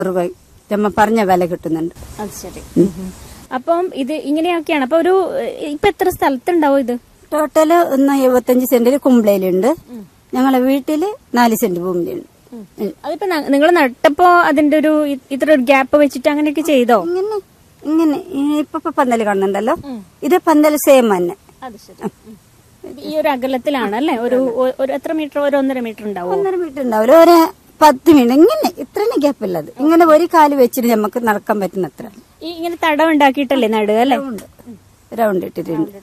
രൂപ നമ്മ പറഞ്ഞ വില കിട്ടുന്നുണ്ട് അത് ശരി അപ്പം ഇത് ഇങ്ങനെയൊക്കെയാണ് അപ്പൊ ഒരു ഇപ്പൊ എത്ര സ്ഥലത്തുണ്ടാവും ഇത് ടോട്ടല് ഒന്ന് എഴുപത്തഞ്ച് സെന്റിൽ കുമ്പളയിലുണ്ട് ഞങ്ങളെ വീട്ടില് നാല് സെന്റ് ഭൂമിയിലുണ്ട് ഉം. അതിപ്പോ നിങ്ങൾ നട്ടപ്പോ അതിന്റെ ഒരു ഇ- ഇത്ര ഒരു ഗ്യാപ്പ് വെച്ചിട്ട് അങ്ങനെയൊക്കെ ചെയ്തോ ഇങ്ങനെ ഇങ്ങനെ ഈ ഇപ്പൊ ഇപ്പൊ പന്തല് കാണുന്നുണ്ടല്ലോ ഇത് പന്തല് സെയിം തന്നെ അത് ശരി ഈ ഒരു അകലത്തിലാണ് അല്ലെ ഒരു ഒ- ഒരു എത്ര മീറ്റർ ഒരു ഒന്നര മീറ്റർ ഉണ്ടാവും ഒന്നര മീറ്റർ ഉണ്ടാവില്ല ഒരു പത്ത് മിനിറ്റ് ഇങ്ങനെ ഇത്രയും ഗ്യാപ്പ് ഉള്ളത് ഇങ്ങനെ ഒരു കാല് വെച്ചിട്ട് നമുക്ക് നടക്കാൻ പറ്റുന്ന അത്ര ഈ ഇങ്ങനെ തടം ഉണ്ടാക്കിയിട്ടല്ലേ നടുക അല്ലെ റൗണ്ട് റൗണ്ട് ഇട്ടിട്ടുണ്ട്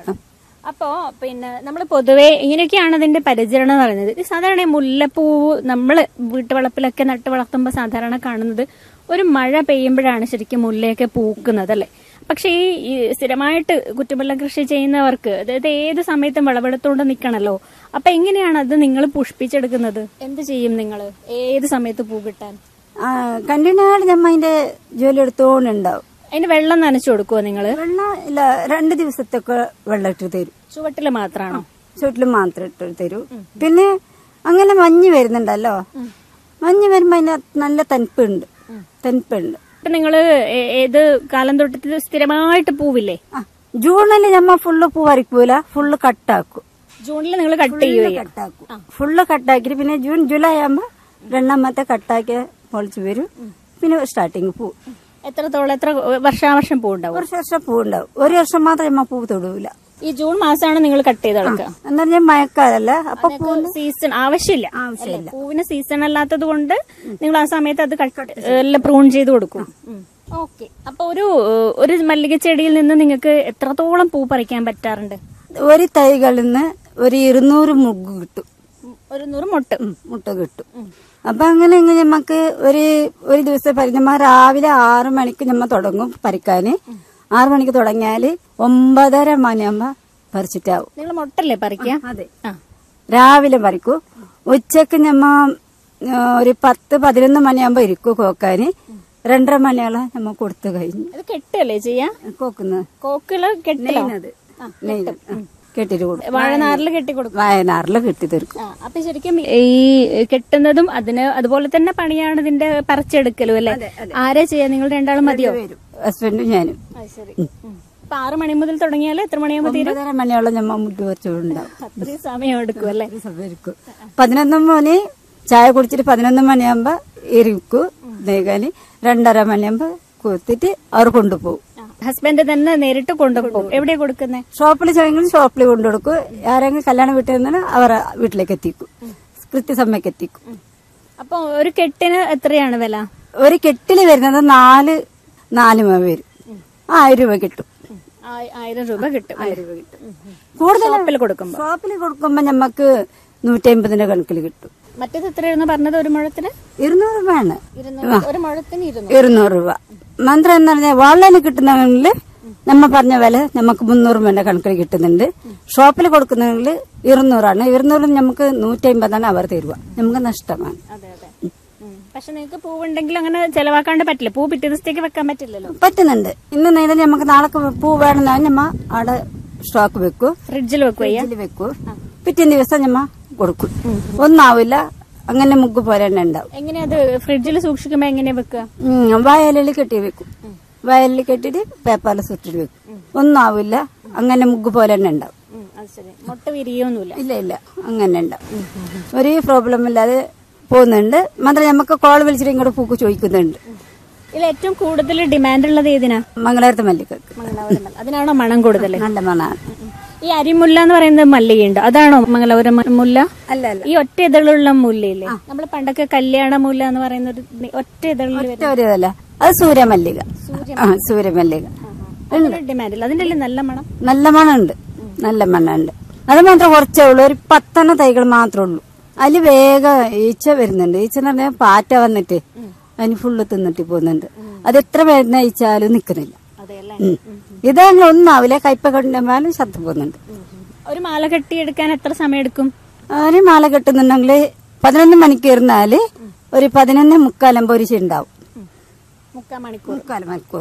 അപ്പോ പിന്നെ നമ്മൾ പൊതുവെ ഇങ്ങനെയൊക്കെയാണ് അതിന്റെ പരിചരണം എന്ന് പറയുന്നത് ഇത് സാധാരണ ഈ മുല്ലപ്പൂവ് നമ്മൾ വീട്ടുവളപ്പിലൊക്കെ നട്ട് വളർത്തുമ്പോൾ സാധാരണ കാണുന്നത് ഒരു മഴ പെയ്യുമ്പോഴാണ് ശരിക്കും മുല്ലയൊക്കെ പൂക്കുന്നത് അല്ലെ പക്ഷെ ഈ ഈ സ്ഥിരമായിട്ട് കുറ്റുമുല്ല കൃഷി ചെയ്യുന്നവർക്ക് അതായത് ഏത് സമയത്തും വിളവെടുത്തോണ്ട് നിൽക്കണല്ലോ അപ്പൊ എങ്ങനെയാണ് അത് നിങ്ങൾ പുഷ്പിച്ചെടുക്കുന്നത് എന്ത് ചെയ്യും നിങ്ങൾ ഏത് സമയത്ത് പൂ കിട്ടാൻ കണ്ടിന്യൂ ആയിട്ട് നമ്മ അതിന്റെ ജോലി എടുത്തോണ്ടുണ്ടാവും അതിന് വെള്ളം നനച്ചു കൊടുക്കുവോ നിങ്ങള് വെള്ളം ഇല്ല രണ്ട് ദിവസത്തൊക്കെ വെള്ളം ഇട്ട് തരും ചുവട്ടില് മാത്രമാണോ ചുവട്ടിൽ മാത്രം ഇട്ട് തരൂ പിന്നെ അങ്ങനെ മഞ്ഞ് വരുന്നുണ്ടല്ലോ മഞ്ഞ് വരുമ്പോ അതിന് നല്ല തണുപ്പുണ്ട് തണുപ്പുണ്ട് ഇപ്പൊ നിങ്ങള് ഏ- ഏത് കാലം തൊട്ടിട്ട് ഇത് സ്ഥിരമായിട്ട് പൂവില്ലേ ആ, ജൂണില് നമ്മ ഫുള്ള് പൂ പറിക്കൂല ഫുള്ള് കട്ടാക്കും ജൂണിൽ നിങ്ങൾ കട്ട് ചെയ്യുകയോ കട്ടാക്കും ഫുള്ള് കട്ടാക്കിട്ട് പിന്നെ ജൂൺ ജൂലൈ ആകുമ്പോ രണ്ടാമത്തെ കട്ടാക്കി പൊളിച്ചു വരും പിന്നെ സ്റ്റാർട്ടിങ് പൂ എത്രത്തോളം എത്ര വർഷാവർഷം പൂ ഉണ്ടാവും ഒരു വർഷം പൂ ഉണ്ടാവും ഒരു വർഷം മാത്രം നമ്മ പൂ തൊടൂല ഈ ജൂൺ മാസമാണ് നിങ്ങൾ കട്ട് ചെയ്ത് കളക്കുക എന്ന് പറഞ്ഞാൽ മഴക്കാലല്ല അപ്പൊ പൂ സീസൺ ആവശ്യമില്ല ആവശ്യമില്ല. അല്ലേ? പൂവിന് സീസൺ അല്ലാത്തത് കൊണ്ട് നിങ്ങൾ ആ സമയത്ത് അത് കട്ട് എല്ലാം പ്രൂൺ ചെയ്ത് കൊടുക്കും ഓക്കെ അപ്പൊ ഒരു ഏഹ്, ഒരു മല്ലിക ചെടിയിൽ നിന്ന് നിങ്ങൾക്ക് എത്രത്തോളം പൂ പറിക്കാൻ പറ്റാറുണ്ട് ഒരു തൈകളിൽ നിന്ന് ഒരു ഇരുന്നൂറ് മുഗ് കിട്ടും ഒരു നൂറ് മുട്ട് ഉം, മുട്ട കിട്ടും അപ്പൊ അങ്ങനെ ഇങ്ങനെ നമുക്ക് ഒരു ഒരു ദിവസം പരി നമ്മ രാവിലെ ആറു മണിക്ക് നമ്മ തുടങ്ങും പറിക്കാന് ആറു മണിക്ക് തുടങ്ങിയാല് ഒമ്പതര മണിയാകുമ്പോ പറിച്ചിട്ടാവും നിങ്ങൾ മുട്ടല്ലേ പറിക്കുക അതെ ആ രാവിലെ പറിക്കൂ ഉച്ചക്ക് നമ്മ ആ, ഒരു പത്ത് പതിനൊന്ന് മണിയാകുമ്പോ ഇരിക്കും കോക്കാന് രണ്ടര മണിയോളം നമ്മ കൊടുത്തു കഴിഞ്ഞു അത് കെട്ടല്ലേ ചെയ്യാ കോക്കുന്നത് കോക്കില് കെട്ടിലോ നെയ്യുന്നത് നെയ്ത് ആ, കെട്ടിട്ട് കൊടുക്കും വാഴനാറിൽ കെട്ടി കൊടുക്കും വയനാറില് കെട്ടി തീർക്കും ആ, അപ്പൊ ശരിക്കും ഈ കെട്ടുന്നതും അതിന് അതുപോലെ തന്നെ പണിയാണ് ഇതിന്റെ പറിച്ചെടുക്കലും അല്ലെ ആരാ ചെയ്യാ നിങ്ങൾ രണ്ടാളും മതിയോ വരും ഹസ്ബൻഡും ഞാനും ശരി അപ്പൊ ആറ് മണി മുതൽ തുടങ്ങിയാൽ എത്ര മണിയാകുമ്പോ തീരും ഒമ്പതര മണിയോളം നമ്മ മുട്ട് വെച്ചുണ്ടാവും അത്രയും സമയം എടുക്കും അല്ലെ ഇരിക്കും പതിനൊന്ന് മണി ചായ കുടിച്ചിട്ട് പതിനൊന്ന് മണിയാകുമ്പോ ഇരിക്കും നെയ്കാന് രണ്ടര മണിയാകുമ്പോ കുത്തിട്ട് അവർ കൊണ്ടുപോകും ഹസ്ബൻഡ് തന്നെ നേരിട്ട് കൊണ്ടുപോകും എവിടെയാ കൊടുക്കുന്നേ ഷോപ്പിൽ ചെയ്യെങ്കിലും ഷോപ്പിൽ കൊണ്ടുകൊടുക്കും ആരെങ്കിലും കല്യാണം വീട്ടിൽ നിന്നാണ് അവരെ വീട്ടിലേക്ക് എത്തിക്കും കൃത്യസമയത്ത് എത്തിക്കും അപ്പൊ ഒരു കെട്ടിന് എത്രയാണ് വില ഒരു കെട്ടില് വരുന്നത് നാല് നാല് മ വരും ആയിരം രൂപ കിട്ടും ആയി- ആയിരം രൂപ കിട്ടും ആയിരം രൂപ കിട്ടും കൂടുതൽ ഷോപ്പിൽ കൊടുക്കുമ്പോ ഷോപ്പിൽ കൊടുക്കുമ്പോ നമുക്ക് നൂറ്റി അമ്പതിന്റെ കണക്കിൽ കിട്ടും മറ്റേത് എത്രയായിരുന്നു പറഞ്ഞത് ഒരു മുഴത്തിന് ഇരുന്നൂറ് രൂപയാണ് ഇരുന്നൂറ് ഒരു മുഴത്തിന് ഇരുന്നൂറ് ഇരുന്നൂറ് രൂപ മന്ത്രം എന്ന് പറഞ്ഞാൽ വാളിന് കിട്ടുന്നതിൽ നമ്മ പറഞ്ഞ വില നമുക്ക് മുന്നൂറ് രൂപന്റെ കണക്കിൽ കിട്ടുന്നുണ്ട് ഷോപ്പിൽ കൊടുക്കുന്നതിൽ ഇരുന്നൂറാണ് ഇരുന്നൂറ് നമുക്ക് നൂറ്റി അമ്പതാണ് അവർ തരുക നമുക്ക് നഷ്ടമാണ് അതെ അതെ പക്ഷെ നിങ്ങൾക്ക് പൂവുണ്ടെങ്കിൽ അങ്ങനെ ചെലവാക്കാണ്ട് പറ്റില്ല പൂ പിറ്റേ ദിവസത്തേക്ക് വെക്കാൻ പറ്റില്ലല്ലോ പറ്റുന്നുണ്ട് ഇന്ന് നേരം നമുക്ക് നാളെ പൂ വേണമെന്നാൽ നമ്മ അവിടെ സ്റ്റോക്ക് വെക്കും ഫ്രിഡ്ജിൽ വെക്കുകയ്യ ഫ്രിഡ്ജിൽ വെക്കും പിറ്റേ ദിവസം നമ്മ കൊടുക്കും ഒന്നാവില്ല അങ്ങനെ മുഗ് പോലെ തന്നെ ഉണ്ടാവും എങ്ങനെയാ അത് ഫ്രിഡ്ജിൽ സൂക്ഷിക്കുമ്പോ എങ്ങനെയാ വെക്കുക ഉം, വയലിൽ കെട്ടി വെക്കും വയലിൽ കെട്ടിട്ട് പേപ്പറിൽ സുട്ടിട്ട് വെക്കും ഒന്നാവില്ല അങ്ങനെ മുഗ് പോലെ തന്നെ ഉണ്ടാവും അത് ശരി മുട്ട വിരിയൊന്നുമില്ല ഇല്ല ഇല്ല അങ്ങനെ ഉണ്ടാവും ഒരു പ്രോബ്ലം ഇല്ലാതെ പോകുന്നുണ്ട് മാത്രം നമുക്ക് കോൾ വിളിച്ചിട്ട് ഇങ്ങോട്ട് പൂക്ക് ചോദിക്കുന്നുണ്ട് ഇതിൽ ഏറ്റവും കൂടുതൽ ഡിമാൻഡ് ഉള്ളത് ഏതിനാ മംഗളാരത്തെ മല്ലികക്ക് മംഗലാപുരം മല്ലി. അതിനാണോ മണം കൂടുതൽ നല്ല മണാണ് ഈ അരിമുല്ല എന്ന് പറയുന്നത് മല്ലികയുണ്ട് അതാണോ മംഗലാപുരം മ- മുല്ല അല്ല അല്ല ഈ ഒറ്റ ഇതളുള്ള മുല്ലയില്ലേ നമ്മൾ പണ്ടൊക്കെ കല്യാണ മുല്ല എന്ന് പറയുന്ന ഒരു നി- ഒറ്റ ഇതളിൽ ഒറ്റ ഒരു ഇതല്ല അത് സൂര്യമല്ലിക ആ സൂര്യമല്ലിക അതിന് ഡിമാൻഡ് ഇല്ല അതിന്റെ അല്ലേ നല്ല മണം നല്ല മണമുണ്ട് നല്ല മണമുണ്ട് അത് മാത്രം കുറച്ചേ ഉള്ളൂ ഒരു പത്തെണ്ണ തൈകൾ മാത്രമേ ഉള്ളൂ അതില് വേഗം ഈച്ച വരുന്നുണ്ട് ഈച്ച എന്ന് പറഞ്ഞാൽ പാറ്റ വന്നിട്ട് അതിന് ഫുള്ള് തിന്നിട്ട് പോകുന്നുണ്ട് അത് എത്ര മരുന്ന് അയച്ചാലും നിക്കുന്നില്ല അതെ അല്ലേ ഉം. ഇതങ്ങനെ ഒന്നാവില്ല കയ്പ കൊണ്ടുപോയാലും ശത്രു പോകുന്നുണ്ട് ഒരു മാല കെട്ടിയെടുക്കാൻ എത്ര സമയം എടുക്കും ഒരു മാല കെട്ടുന്നുണ്ടെങ്കിൽ പതിനൊന്ന് മണിക്ക് ഇരുന്നാല് ഒരു പതിനൊന്ന് മുക്കാലമ്പോ ഒരു ഉണ്ടാവും മുക്കാൽ മണിക്കൂർ മുക്കാൽ മണിക്കൂർ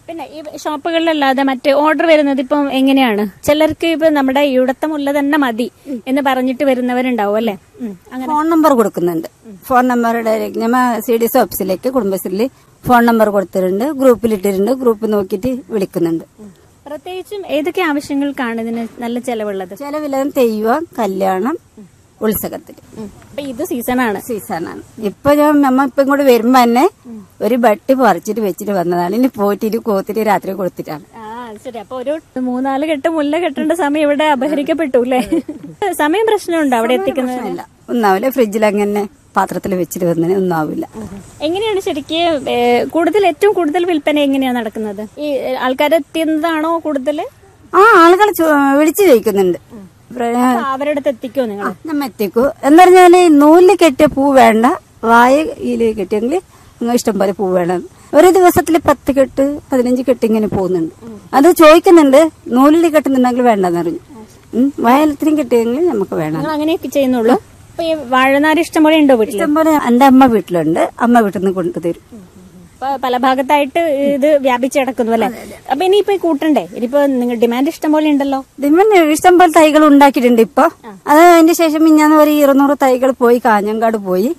പിന്നെ ഈ ഷോപ്പുകളിലല്ലാതെ മറ്റ് ഓർഡർ വരുന്നത് ഇപ്പം എങ്ങനെയാണ് ചിലർക്ക് ഇപ്പൊ നമ്മുടെ ഇവിടത്തെ മുല്ല തന്നെ മതി എന്ന് പറഞ്ഞിട്ട് വരുന്നവരുണ്ടാവും അല്ലെ അങ്ങനെ ഫോൺ നമ്പർ കൊടുക്കുന്നുണ്ട് ഫോൺ നമ്പർ ഡയറക്റ്റ് ഞമ്മ സി ഡി എസ് ഓഫീസിലേക്ക് കുടുംബശ്രീയിൽ ഫോൺ നമ്പർ കൊടുത്തിട്ടുണ്ട് ഗ്രൂപ്പിലിട്ടിട്ടുണ്ട് ഗ്രൂപ്പ് നോക്കിയിട്ട് വിളിക്കുന്നുണ്ട് പ്രത്യേകിച്ചും ഏതൊക്കെ ആവശ്യങ്ങൾക്കാണ് ഇതിന് നല്ല ചെലവുള്ളത് ചെലവില്ലാതെ തെയ്യം കല്യാണം ഉത്സവത്തിൽ അപ്പൊ ഇത് സീസണാണ് സീസണാണ് ഇപ്പൊ ഞാൻ നമ്മ ഇപ്പൊ ഇങ്ങോട്ട് വരുമ്പോ തന്നെ ഒരു ബട്ടി പറിച്ചിട്ട് വെച്ചിട്ട് വന്നതാണ് ഇനി പോയിട്ട് കോത്തിട്ട് രാത്രി കൊടുത്തിട്ടാണ് ആ ശരി അപ്പൊ ഒരു മൂന്നാല് കെട്ട് മുല്ല കെട്ടേണ്ട സമയം ഇവിടെ അപഹരിക്കപ്പെട്ടു അല്ലേ സമയം പ്രശ്നമുണ്ടോ അവിടെ എത്തിക്കുന്നത് ഇല്ല ഒന്നാവില്ല ഫ്രിഡ്ജിൽ അങ്ങനെ പാത്രത്തിൽ വെച്ചിട്ട് വന്നതിന് ഒന്നാവില്ല എങ്ങനെയാണ് ശരിക്ക് ഏ, കൂടുതൽ ഏറ്റവും കൂടുതൽ വിൽപ്പന എങ്ങനെയാണ് നടക്കുന്നത് ഈ ആൾക്കാർ എത്തുന്നതാണോ കൂടുതൽ ആ ആളുകൾ വിളിച്ചു ചോദിക്കുന്നുണ്ട് പ്ര- അവരുടെ അടുത്ത് എത്തിക്കോ നിങ്ങൾ നമ്മ എത്തിക്കൂ എന്ന് പറഞ്ഞാല് നൂലിൽ കെട്ടിയ പൂ വേണ്ട വായയിൽ കെട്ടിയെങ്കിൽ നിങ്ങൾ ഇഷ്ടം പോലെ പൂ വേണം ഒരു ദിവസത്തിൽ പത്ത് കെട്ട് പതിനഞ്ച് കെട്ട് ഇങ്ങനെ പോകുന്നുണ്ട് അത് ചോദിക്കുന്നുണ്ട് നൂലിൽ കെട്ടുന്നുണ്ടെങ്കിൽ വേണ്ടെന്ന് പറഞ്ഞു ഉം, വായലത്തിനും കെട്ടിയെങ്കിൽ നമുക്ക് വേണം നിങ്ങൾ അങ്ങനെയൊക്കെ ചെയ്യുന്നുള്ളൂ അപ്പൊ ഈ വാഴനാര് ഇഷ്ടം പോലെ ഉണ്ടോ വീട്ടില് ഇഷ്ടം പോലെ എന്റെ അമ്മ വീട്ടിലുണ്ട് അമ്മ വീട്ടിൽ നിന്ന് കൊണ്ടുതരും അപ്പൊ പല ഭാഗത്തായിട്ട് ഇത് വ്യാപിച്ച് കിടക്കുന്നു അല്ലെ അപ്പൊ ഇനിയിപ്പോ ഈ കൂട്ടണ്ടേ ഇനിയിപ്പോ നിങ്ങൾ ഡിമാൻഡ് ഇഷ്ടം പോലെ ഉണ്ടല്ലോ ദിമ്മന് ഇഷ്ടം പോലെ തൈകൾ ഉണ്ടാക്കിയിട്ടുണ്ട് ഇപ്പൊ അത് അതിന്റെ ശേഷം മിഞ്ഞാന്ന് ഒരു ഇരുന്നൂറ് തൈകൾ പോയി കാഞ്ഞങ്കാട് പോയി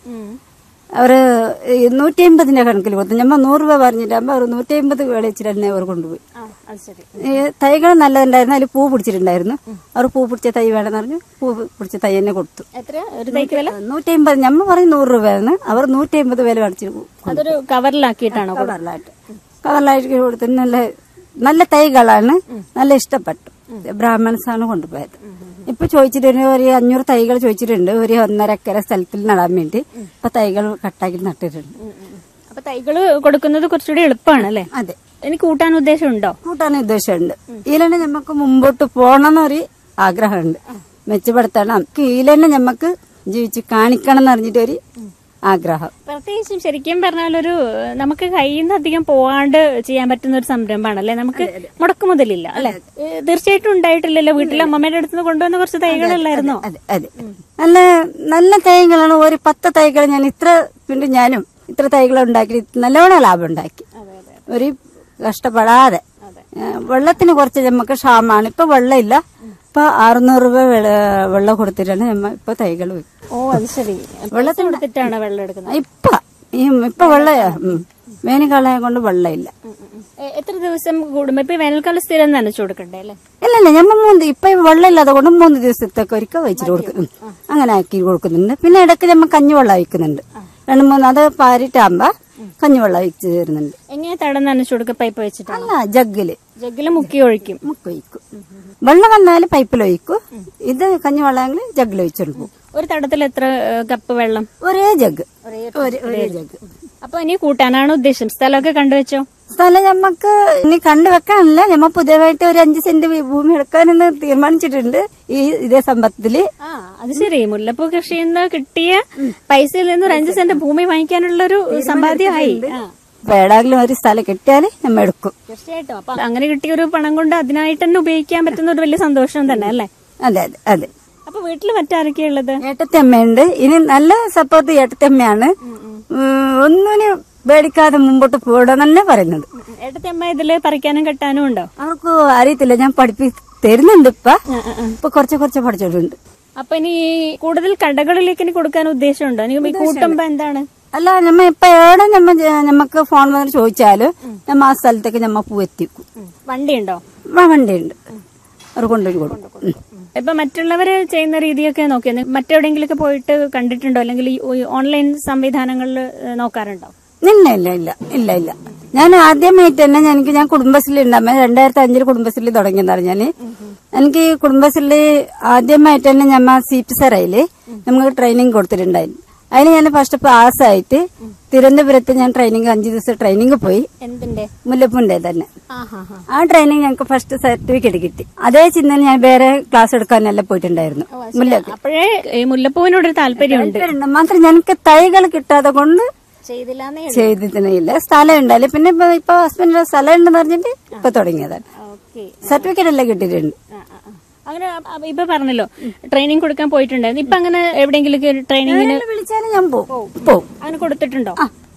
അവര് നൂറ്റി അമ്പതിന്റെ കണക്കിൽ കൊടുത്തു ഞമ്മ നൂറ് രൂപ പറഞ്ഞിട്ടാകുമ്പോ അവർ നൂറ്റി അമ്പത് വെളിച്ചിട്ട് തന്നെ അവർ കൊണ്ടുപോയി ആ അത് ശരി ഈ തൈകൾ നല്ലതുണ്ടായിരുന്നു അതിൽ പൂ പിടിച്ചിട്ടുണ്ടായിരുന്നു അവർ പൂ പിടിച്ച തൈ വേണമെന്ന് പറഞ്ഞു പൂ പിടിച്ച തൈ തന്നെ കൊടുത്തു എത്ര ഒരു തൈക്ക് വില നൂറ്റി അമ്പത് ഞമ്മ പറയും നൂറ് രൂപയാണ് അവർ നൂറ്റി അമ്പത് വില അടിച്ചു അതൊരു കവറിലാക്കിയിട്ടാണോ കവറിലായിട്ട് കവറിലായിട്ട് കൊടുത്ത് നല്ല നല്ല തൈകളാണ് നല്ല ഇഷ്ടപ്പെട്ടു ബ്രാഹ്മൺസ് ആണ് കൊണ്ടുപോയത് ഇപ്പൊ ചോദിച്ചിട്ടുണ്ട് ഒരു അഞ്ഞൂറ് തൈകൾ ചോദിച്ചിട്ടുണ്ട് ഒരു ഒന്നര അക്കര സ്ഥലത്തിൽ നടാൻ വേണ്ടി ഇപ്പൊ തൈകൾ കട്ടാക്കി നട്ടിട്ടുണ്ട് അപ്പൊ തൈകള് കൊടുക്കുന്നത് കുറച്ചുകൂടി എളുപ്പമാണ് അല്ലെ അതെ എനിക്ക് കൂട്ടാൻ ഉദ്ദേശമുണ്ടോ കൂട്ടാൻ ഉദ്ദേശമുണ്ട് ഇതിലെന്നെ നമുക്ക് മുമ്പോട്ട് പോകണമെന്നൊരു ആഗ്രഹമുണ്ട് മെച്ചപ്പെടുത്തണം ഇതിലെന്നെ നമുക്ക് ജീവിച്ച് കാണിക്കണം എന്ന് പറഞ്ഞിട്ടൊരു ആഗ്രഹം പ്രത്യേകിച്ചും ശരിക്കും പറഞ്ഞാൽ ഒരു നമുക്ക് കയ്യിൽ നിന്ന് അധികം പോവാണ്ട് ചെയ്യാൻ പറ്റുന്ന ഒരു സംരംഭമാണ് അല്ലെ നമുക്ക് മുടക്കു മുതലില്ല അല്ലെ തീർച്ചയായിട്ടും ഉണ്ടായിട്ടില്ലല്ലോ വീട്ടിലെ അമ്മമ്മയുടെ അടുത്ത് നിന്ന് കൊണ്ടുവന്ന കുറച്ച് തൈകളല്ലായിരുന്നോ അതെ അതെ നല്ല നല്ല തൈകളാണ് ഒരു പത്ത് തൈകൾ ഞാൻ ഇത്ര പിന്നെ ഞാനും ഇത്ര തൈകൾ ഉണ്ടാക്കി നല്ലോണം ലാഭം ഉണ്ടാക്കി ഒരു കഷ്ടപ്പെടാതെ ഏ, വെള്ളത്തിന് കുറച്ച് നമുക്ക് ക്ഷാമാണ് ഇപ്പൊ വെള്ളമില്ല ഇപ്പൊ അറുന്നൂറ് രൂപ വെള്ള- വെള്ളം കൊടുത്തിട്ടാണ് നമ്മ ഇപ്പൊ തൈകൾ വെക്കുന്നത് ഓ അത് ശരി വെള്ളത്തിൽ കൊടുത്തിട്ടാണ് വെള്ളം എടുക്കുന്നത് ഇപ്പൊ ഈ ഇപ്പൊ വെള്ള വേനൽക്കാലം കൊണ്ട് വെള്ളമില്ല എ- എത്ര ദിവസം കൂടുമ്പോ ഇപ്പൊ വേനൽക്കാലം സ്ഥിരം നനച്ചു കൊടുക്കണ്ടേ അല്ലെ ഇല്ല ഇല്ല ഞമ്മ മൂന്ന് ഇപ്പൊ ഈ വെള്ളമില്ലാതെ കൊണ്ട് മൂന്ന് ദിവസത്തേക്ക് ഒരിക്കൽ വെച്ചിട്ട് കൊടുക്കും ഉം. അങ്ങനെ ആക്കി കൊടുക്കുന്നുണ്ട് പിന്നെ ഇടയ്ക്ക് നമ്മ കഞ്ഞിവെള്ളം ഒഴിക്കുന്നുണ്ട് രണ്ട് മൂന്ന് അത് പാരിട്ടാകുമ്പോ കഞ്ഞിവെള്ളം ഒഴിച്ച് തരുന്നുണ്ട് എങ്ങനെ തടം നനച്ചു കൊടുക്ക പൈപ്പ് വെച്ചിട്ടാണ് അല്ല ജഗ്ഗില് ജഗ്ഗില് മുക്കി ഒഴിക്കും മുക്കൊഴിക്കും വെള്ളം വന്നാല് പൈപ്പിൽ ഒഴിക്കും ഇത് കഞ്ഞിവെള്ളമെങ്കിൽ ജഗ്ഗിൽ ഒഴിച്ചോണ്ട് പോകും ഒരു തടത്തിൽ എത്ര ഏ, കപ്പ് വെള്ളം ഒരേ ജഗ് ഒരേ ഒരേ ജഗ് അപ്പൊ ഇനി കൂട്ടാനാണ് ഉദ്ദേശം സ്ഥലമൊക്കെ കണ്ടുവച്ചോ സ്ഥലം ഞമ്മക്ക് ഇനി കണ്ടുവെക്കാനല്ല ഞമ്മ പുതിയതായിട്ട് ഒരു അഞ്ച് സെന്റ് ഭൂമി എടുക്കാനെന്ന് തീരുമാനിച്ചിട്ടുണ്ട് ഈ ഇതേ സമ്പത്തില് ആ അത് ശരി മുല്ലപ്പൂ കൃഷിയിൽ നിന്ന് കിട്ടിയ പൈസയിൽ നിന്ന് ഒരു അഞ്ച് സെന്റ് ഭൂമി വാങ്ങിക്കാനുള്ള ഒരു സമ്പാദ്യമായി ആ, ഇപ്പൊ ഏടാങ്കിലും ഒരു സ്ഥലം കിട്ടിയാല് നമ്മ എടുക്കും തീർച്ചയായിട്ടും അപ്പൊ അങ്ങനെ കിട്ടിയ ഒരു പണം കൊണ്ട് അതിനായിട്ട് തന്നെ ഉപയോഗിക്കാൻ പറ്റുന്ന ഒരു വലിയ സന്തോഷം തന്നെ അല്ലേ അതെ അതെ അതെ അപ്പൊ വീട്ടിൽ മറ്റാരൊക്കെയാ ഉള്ളത് ഏട്ടത്തമ്മയുണ്ട് ഇനി നല്ല സപ്പോർട്ട് ഏട്ടത്തമ്മയാണ് ഉം, ഒന്നിനും പേടിക്കാതെ മുമ്പോട്ട് പോകണം തന്നെ പറയുന്നത് ഏട്ടത്തെ അമ്മ ഇതില് പറിക്കാനും കെട്ടാനും ഉണ്ടോ അവർക്ക് അറിയത്തില്ല ഞാൻ പഠിപ്പി തരുന്നുണ്ട് ഇപ്പൊ ഇപ്പൊ കുറച്ച് കുറച്ച് പഠിച്ചിട്ടുണ്ട് അപ്പൊ ഇനി കൂടുതൽ കടകളിലേക്ക് ഇനി കൊടുക്കാൻ ഉദ്ദേശമുണ്ടോ ഇനി ഈ കൂട്ടുമ്പോ എന്താണ് അല്ല നമ്മ ഇപ്പൊ എവിടെ നമ്മ ജ- നമ്മക്ക് ഫോൺ വന്നിട്ട് ചോദിച്ചാലും നമ്മ ആ സ്ഥലത്തേക്ക് നമ്മ പൂ എത്തിക്കും വണ്ടി ഉണ്ടോ ആ വണ്ടിയുണ്ട് അവർ കൊണ്ടുപോയി കൊടുക്കും ഉം. ഇപ്പൊ മറ്റുള്ളവര് ചെയ്യുന്ന രീതിയൊക്കെ നോക്കിയത് മറ്റെവിടെയെങ്കിലൊക്കെ പോയിട്ട് കണ്ടിട്ടുണ്ടോ അല്ലെങ്കിൽ ഈ ഓൺലൈൻ സംവിധാനങ്ങളിൽ നോക്കാറുണ്ടോ ഇല്ല ഇല്ല ഇല്ല ഇല്ല ഇല്ല ഞാൻ ആദ്യമായിട്ട് തന്നെ ഞാൻ- എനിക്ക് ഞാൻ കുടുംബശ്രീ ഉണ്ടാകുമ്പോ രണ്ടായിരത്തി അഞ്ചിൽ കുടുംബശ്രീ തുടങ്ങിയതാണ് ഞാൻ എനിക്ക് ഈ കുടുംബശ്രീ ആദ്യമായിട്ട് തന്നെ ഞമ്മ സീറ്റ് സറയില് നമുക്ക് ട്രെയിനിങ് കൊടുത്തിട്ടുണ്ടായിരുന്നു അതിന് ഞാൻ ഫസ്റ്റ് പാസ്സായിട്ട് തിരുവനന്തപുരത്ത് ഞാൻ ട്രെയിനിങ് അഞ്ചു ദിവസം ട്രെയിനിങ് പോയി എന്തിന്റെ മുല്ലപ്പൂന്റെ തന്നെ ആഹാ ഹാ ആ ട്രെയിനിങ് ഞങ്ങൾക്ക് ഫസ്റ്റ് സർട്ടിഫിക്കറ്റ് കിട്ടി അതേ ചിന്തയിൽ ഞാൻ വേറെ ക്ലാസ് എടുക്കാനെല്ലാം പോയിട്ടുണ്ടായിരുന്നു മുല്ലക്ക് അപ്പോഴേ ഈ മുല്ലപ്പൂവിനോടൊരു താല്പര്യമുണ്ട് താല്പര്യമുണ്ട്. മാത്രം ഞങ്ങൾക്ക് തൈകൾ കിട്ടാതെ കൊണ്ട് ചെയ്തില്ലാന്നേ ചെയ്തിട്ടില്ല സ്ഥലം ഉണ്ടായില്ല പിന്നെ ഇപ്പൊ ഇപ്പൊ ഹസ്ബൻഡിന്റെ സ്ഥലം ഉണ്ടെന്ന് പറഞ്ഞിട്ട് ഇപ്പൊ തുടങ്ങിയതാണ് ഓക്കെ സർട്ടിഫിക്കറ്റ് എല്ലാം കിട്ടിയിട്ടുണ്ട് അങ്ങനെ അ- ഇപ്പൊ പറഞ്ഞല്ലോ ട്രെയിനിങ് കൊടുക്കാൻ പോയിട്ടുണ്ടായിരുന്നു ഇപ്പൊ അങ്ങനെ എവിടെയെങ്കിലും ട്രെയിനിങ്ങിന് വിളിച്ചാലും ഞാൻ പോവും പോവും അങ്ങനെ കൊടുത്തിട്ടുണ്ടോ ആ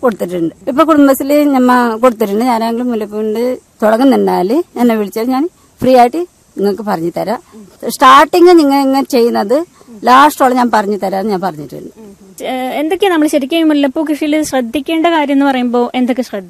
കൊടുത്തിട്ടുണ്ട് ഇപ്പൊ കുടുംബശ്രീ ഞമ്മ കൊടുത്തിട്ടുണ്ട് ഞാനെങ്കിലും മുല്ലപ്പൂണ്ട് തുടങ്ങുന്നുണ്ടാല് എന്നെ വിളിച്ചാൽ ഞാൻ ഫ്രീ ആയിട്ട് നിങ്ങൾക്ക് പറഞ്ഞു തരാം സ്റ്റാർട്ടിങ് നിങ്ങൾ ഇങ്ങനെ ചെയ്യുന്നത് ലാസ്റ്റോളം ഞാൻ പറഞ്ഞു തരാമെന്ന് ഞാൻ പറഞ്ഞിട്ടുണ്ട് ഏഹ് എന്തൊക്കെയാ നമ്മൾ ശരിക്കും ഈ മുല്ലപ്പൂ കൃഷിയിൽ ശ്രദ്ധിക്കേണ്ട കാര്യം എന്ന് പറയുമ്പോൾ എന്തൊക്കെ ശ്രദ്ധ